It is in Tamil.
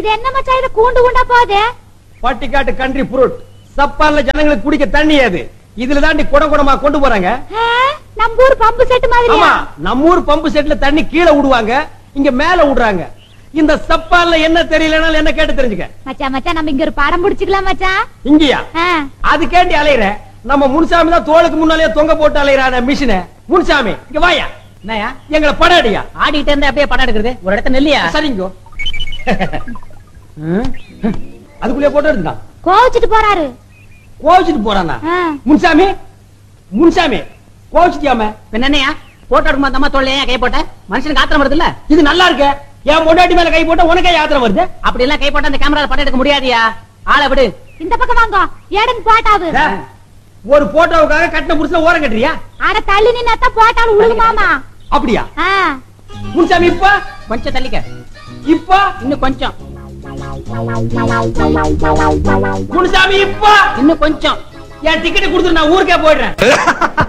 இது என்ன மச்சான் இது கூண்டு கூண்டா போகுது பட்டிக்காட்டு கண்ட்ரி புருட் சப்பான்ல ஜனங்களுக்கு குடிக்க தண்ணி அது இதுல தாண்டி குடம் குடமா கொண்டு போறாங்க ஆ, நம்ம ஊர் பம்பு செட் ஆமா மாதிரியா நம்ம ஊர் பம்பு செட்ல தண்ணி கீழே விடுவாங்க இங்க மேல விடுறாங்க இந்த சப்பான்ல என்ன தெரியலனாலும் என்ன கேட்டு தெரிஞ்சுக்க மச்சான் மச்சான் நம்ம இங்க ஒரு படம் பிடிச்சுக்கலாம் மச்சான் இங்கயா ஆ, அது கேண்டி அலையிற நம்ம முன்சாமி தான் தோளுக்கு முன்னாலே தொங்க போட்டு அலையிறான மிஷின முன்சாமி இங்க வாயா என்னயா எங்களை படம் அடியா ஆடிட்டு இருந்தா அப்படியே படம் எடுக்கிறது ஒரு இடத்த நெல்லியா சரிங்கோ அதுக்குள்ளே போட்டோ இருந்தான் கோவிச்சிட்டு போறாரு கோவிச்சுட்டு போறானா ஆ, முன்சாமி முன்சாமி கோவிச்சுட்டியாம என்னையா போட்டோ எடுக்கும்போது அந்த அம்மா தோல்ல ஏன் கை போட்ட மனுஷனுக்கு ஆத்திரம் வருது இல்ல இது நல்லா இருக்க என் பொண்டாட்டி மேல கை போட்டா உனக்கே யாத்திரை வருது அப்படி எல்லாம் கை போட்டா அந்த கேமரால படம் எடுக்க முடியாதியா ஆளை விடு இந்த பக்கம் வாங்க ஏடன் போட்டாவு டே, ஒரு போட்டோவுக்காக கட்டின புருஷன் ஓரம் கட்டுறியா அட தள்ளி நின்னாத்தான் போட்டாலும் உழுகுமாமா அப்படியா ஆ, முன்சாமி இப்ப கொஞ்சம் தள்ளிக்க இப்ப இன்னும் கொஞ்சம் முன்சாமி இப்ப இன்னும் கொஞ்சம் என் டிக்கெட் கொடுத்துட்டு நான் ஊருக்கே போயிடுறேன்